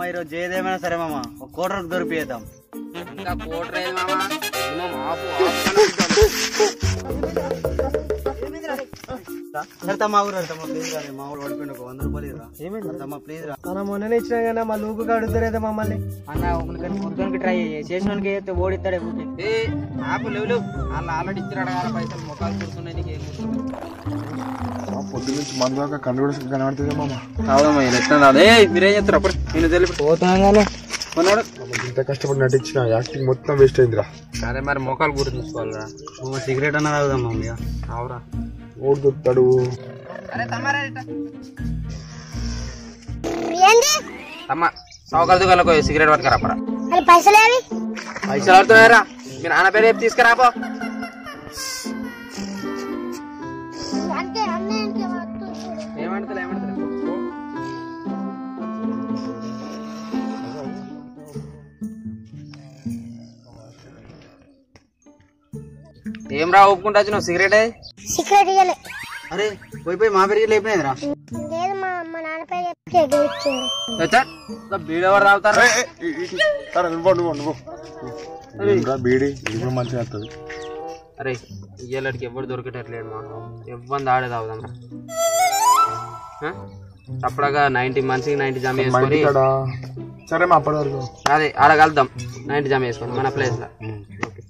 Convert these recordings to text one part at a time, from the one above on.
ఈరోజు జయదేమైనా సరే మామ ఒక కోటరకు దొరికిద్దాం ఇంకా కోటర్ ఏది మామ మినిమం ఆపు ఆపు సరే తమ్మ ఊరు తమ్మ ప్లీజ్ రా మా ఊరు ఓడిపోయింది ఒక వంద రూపాయలు రా ఏమైంది తమ్మ ప్లీజ్ రా మనం మొన్ననే ఇచ్చినా కానీ మా లూపు అడుగుతారేదా మమ్మల్ని అన్న ఒకరికి పొద్దునకి ట్రై చేసినోనికి అయితే ఓడిస్తాడే ఊరికి ఏ ఆపు లేవు లేవు వాళ్ళు ఆల్రెడీ ఇచ్చిరాడు కదా పైసలు ముఖాలు కుడుతున్నాయి నీకు ఏం గుర్తుంది పొద్దు నుంచి మందు దాకా కన్ను కూడా కనబడుతుంది మామ అవునమ్మా ఎట్లా ఏ మీరేం చేస్తారు అప్పుడు నేను తెలిపి పోతున్నాగానే కొన్నాడు ఇంత కష్టపడి నటించిన యాక్టింగ్ మొత్తం వేస్ట్ అయిందిరా అదే మరి మోకాలు గుర్తుంచుకోవాలరా సిగరెట్ అన్న తాగుదాం మమ్మీ అవురా ఓడి దొరుకుతాడు అరే తమ్మారా ఏంది తమ్మ సౌకల్ దుకాణంలో సిగరెట్ పట్టుకురా పరా మరి పైసలు ఏవి పైసలు ఆడుతున్నారా మీ నాన్న పేరు చెప్పి తీసుకురాపో అంటే అన్నయ్యకి వస్తుంది ఏమంటలే ఏమంటలే ఏం రా ఒప్పుకుంటా వచ్చినావు సిగరెట్ సిగరెట్ ఇవ్వలే అరే పోయి పోయి మా పెరిగి లేపినది రా లేదు మా మా నాన్న పేరు చెప్తే ఎదురు ఇచ్చింది బీడెవరు తాగుతారు సరే నువ్వు నువ్వు నువ్వు ఏంట్రా బీడి ఇది మంచిగా వస్తుంది అరే ఇయ్యాలడికి ఎవరు దొరికేటట్లేడు మా ఇవ్వంది ఆడే తాగుదాం రా అప్పుడగా నైన్టీ మనిషికి నైన్టీ జమ మా చేసుకొని ఇంటి కాడ సరే మా అప్పటి వరకు అదే ఆడ కలుద్దాం నైన్టీ జమ చేసుకొని మన ప్లేస్ లో ఓకే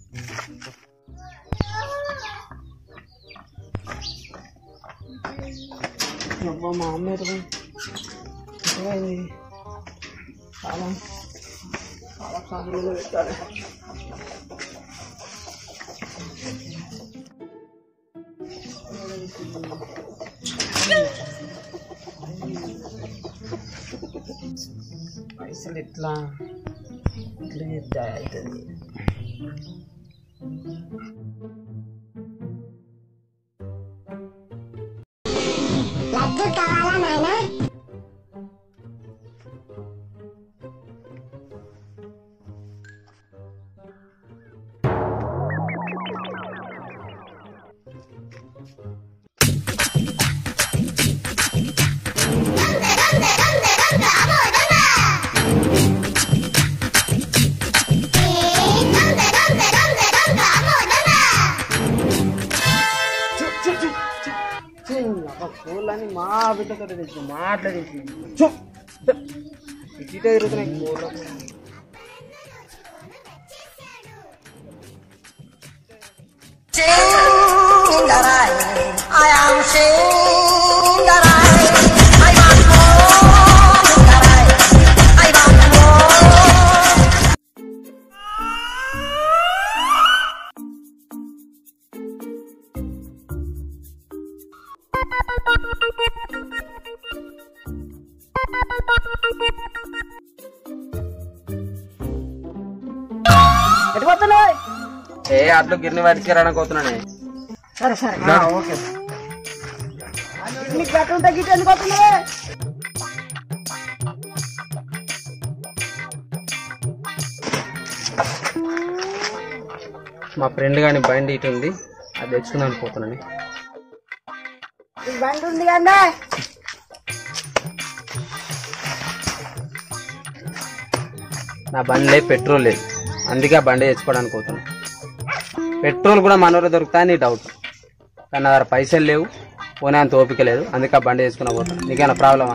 మా అమ్మ ఎటు పోయింది? చాలా చాలా సాగులో పెట్టాలి పైసలు ఎట్లా ఎట్లా చేస్తే అవుతుంది లడ్డు కావాలా నాయనా కోళ్ళని మా బిడ్డతో తెచ్చు మాట్లాడేసి ఇటు తిరుగుతున్నాయి కోళ్ళు ఏ అట్లు గిర్ని వాటికి రావడానికి పోతున్నానే సరే సరే ఓకే నీకు గట్టు తగ్గితే ఎందుకు వస్తున్నావే మా ఫ్రెండ్ గాని బండి ఇటు ఉంది అది తెచ్చుకుందాం పోతున్నాను ఈ బండి ఉంది కదా నా బండిలో పెట్రోల్ లేదు అందుకే ఆ బండి తెచ్చుకోవడానికి పోతున్నా పెట్రోల్ కూడా మన ఊళ్ళో దొరుకుతా అని డౌట్ కానీ నా దగ్గర పైసలు లేవు పోనీ అంత ఓపిక లేదు అందుకే ఆ బండి తెచ్చుకున్నా పోతున్నా నీకేమైనా ప్రాబ్లమా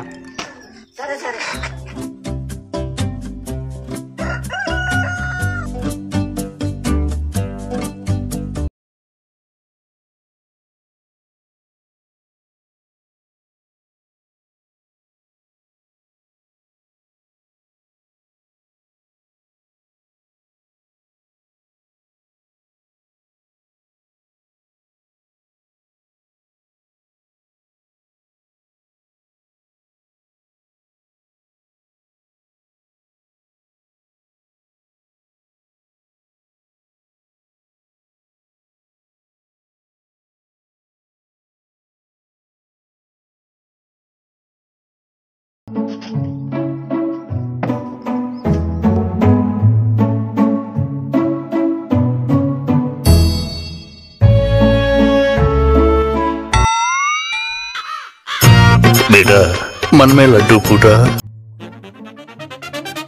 बेटा मन में लड्डू फूटा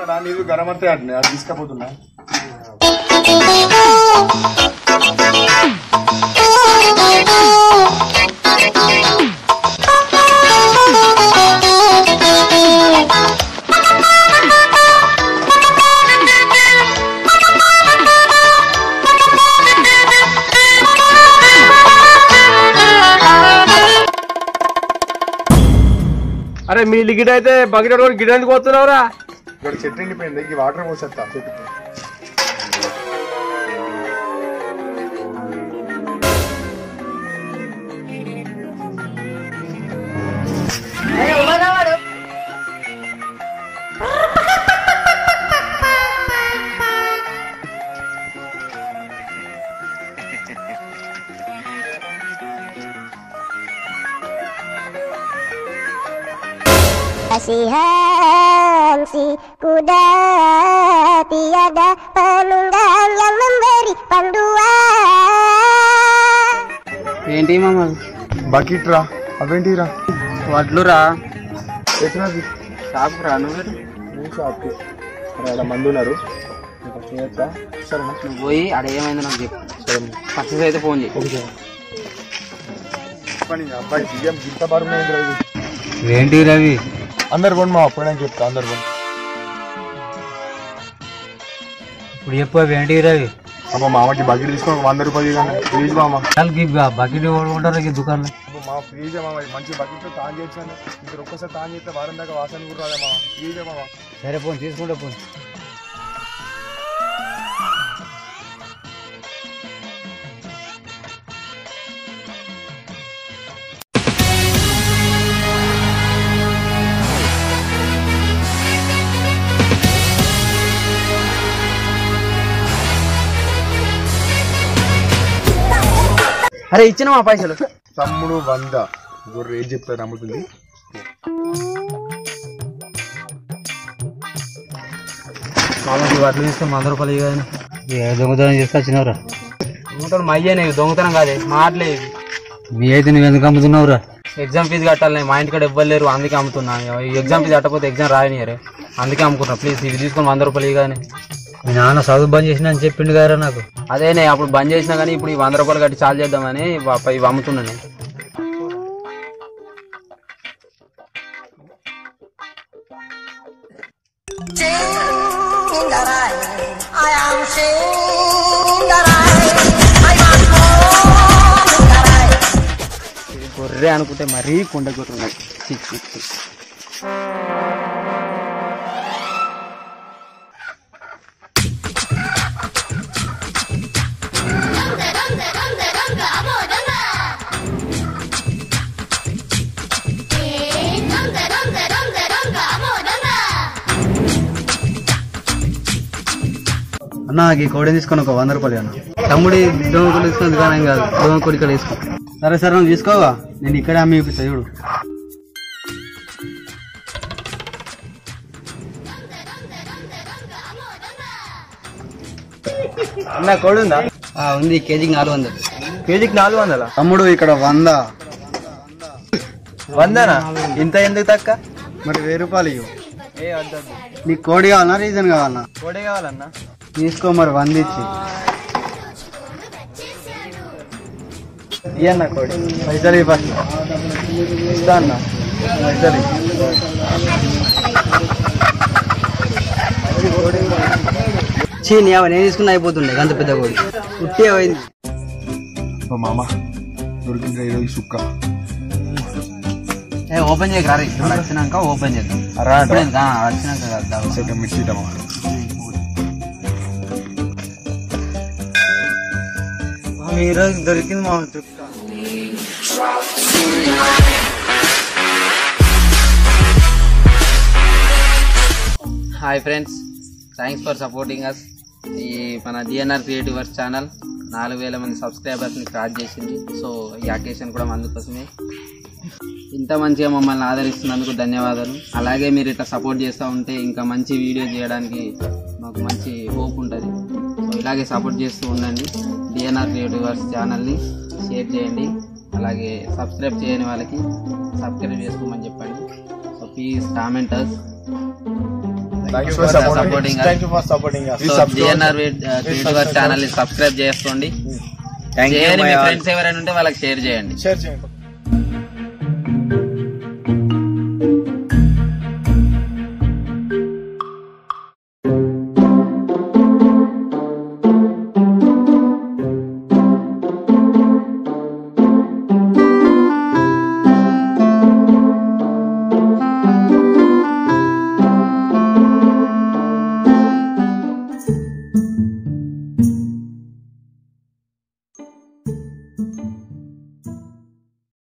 రా నీళ్ళు గరం అంతే అంటే అది తీసుకపోతున్నా అరే మీ గిడ అయితే బకెట్ పట్టుకొని గిడ ఎందుకు పోతున్నావురా ఇక్కడ చెట్టు ఎండిపోయింది ఈ వాటర్ పోసేస్తా చెట్టు Kasihan si kuda tiada penunggang yang memberi panduan. ఏంటి మామ బకెట్ రా అవేంటి రా వడ్లు రా ఎట్లది షాప్ రా నువ్వు నేను షాప్కి అక్కడ మంది ఉన్నారు ఇంకా చేయొచ్చా సరేనా నువ్వు పోయి ఆడ ఏమైందో నాకు చెప్పు సక్సెస్ అయితే ఫోన్ చేయి ఓకే చెప్పండి అబ్బాయి బియ్యం గింత బరువు ఇది ఏంటి రవి అందరు కొండి మా అప్పుడు నేను చెప్తా అందరు కొండి ఇప్పుడు చెప్పు అవి ఏంటి రవి అమ్మ మామకి బకెట్ తీసుకొని ఒక వంద రూపాయలు ఇవ్వండి ప్లీజ్ మామ బకెట్ ఉంటారు ఈ దుకాణంలో అబ్బో మా ప్లీజ్ మామ ఇది మంచి బకెట్ తాన్ చేయొచ్చు అండి మీరు ఒక్కసారి తాన్ చేస్తే వారం దాకా వాసన కూడా రాదా మామ ప్లీజ్ మామ సరే పోను తీసుకుంటే పోను అరే ఇచ్చిన మా పైసలు తమ్ముడు వంద గొర్రె ఏం చెప్తారు నమ్ముతుంది మామూలు వడ్లు తీసుకొని వంద రూపాయలు ఇవ్వని దొంగతనం చేస్తే వచ్చినవరా దొంగతనం మయ్యనే దొంగతనం కాదే మాటలే ఇవి. మీ అయితే నువ్వు ఎందుకు అమ్ముతున్నావురా ఎగ్జామ్ ఫీజు కట్టాలి మా ఇంటికాడ ఇవ్వలేరు అందుకే అమ్ముతున్నా ఈ ఎగ్జామ్ ఫీజు కట్టకపోతే ఎగ్జామ్ రాయనియరే అందుకే అమ్ముకున్నా ప్లీజ్ ఇవి తీసుకొని వంద రూపాయలు ఇవ్వగానే మీ నాన్న చదువు బంద్ చేసిన అని చెప్పిండు కదా నాకు అదేనే అప్పుడు బంద్ చేసినా కానీ ఇప్పుడు ఈ వంద రూపాయలు కట్టి చాలు చేద్దామని ఇవి ఇవి అమ్ముతున్నాను ఇది గొర్రె అనుకుంటే మరీ కుండ గొర్రె ఉన్నాయి చి, చి, చి. అన్న ఈ కోడి తీసుకొని ఒక వంద రూపాయలు అన్న తమ్ముడి దొంగ కోడి తీసుకుని దుకాణం కాదు దొంగ కోడి ఇక్కడ తీసుకో సరే సరే నువ్వు తీసుకోవా నేను ఇక్కడే అమ్మి చూపిస్తా చూడు అన్న కోడి ఉందా ఆ, ఉంది కేజీకి నాలుగు వందలు కేజీకి నాలుగు వందల తమ్ముడు ఇక్కడ వంద వందనా ఇంత ఎందుకు తక్క మరి వెయ్యి రూపాయలు ఇవ్వు ఏ వద్దు నీకు కోడి కావాలన్నా రీజన్ కావాలన్నా కోడే కావాలన్నా తీసుకో మరి వంద ఇచ్చి ఇయ్యన్న కోడి పైసలు ఇవ్వ ఫస్ట్ ఇస్తా అన్న పైసలు ఇవ్వు. చీ నీ అవ నేను తీసుకుని అయిపోతుండే అంత పెద్ద కోడి ఉట్టి అయింది ఓ మామ దొరికింది ఈరోజు సుక్క ఏ ఓపెన్ చేయకు రారీ వచ్చినాక ఓపెన్ చేద్దాం రా అంట. ఇప్పుడే ఇంకా వచ్చినాక కదా సెకండ్ మిర్చి టమా ఈరోజు దొరికింది మా చుక్క hi friends thanks for supporting us ఈ మన డిఎన్ఆర్ క్రియేటివ్ వర్క్ ఛానల్ నాలుగు వేల మంది సబ్స్క్రైబర్స్ని క్రాస్ చేసింది సో ఈ అకేషన్ కూడా అందుకోసమే ఇంత మంచిగా మమ్మల్ని ఆదరిస్తున్నందుకు ధన్యవాదాలు అలాగే మీరు ఇట్లా సపోర్ట్ చేస్తూ ఉంటే ఇంకా మంచి వీడియో చేయడానికి మాకు మంచి హోప్ ఉంటుంది సో ఇలాగే సపోర్ట్ చేస్తూ ఉండండి డిఎన్ఆర్ క్రియేటివ్ వర్క్స్ ఛానల్ని షేర్ చేయండి అలాగే సబ్స్క్రైబ్ చేయని వాళ్ళకి సబ్స్క్రైబ్ చేసుకోమని చెప్పండి so please commenters thank you for supporting us. Thank you for supporting so G N R creative channel ని సబ్స్క్రైబ్ చేసుకోండి థ్యాంక్ యూ చేయని మీ ఫ్రెండ్స్ ఎవరైనా ఉంటే వాళ్ళకి షేర్ చేయండి షేర్ చేయండి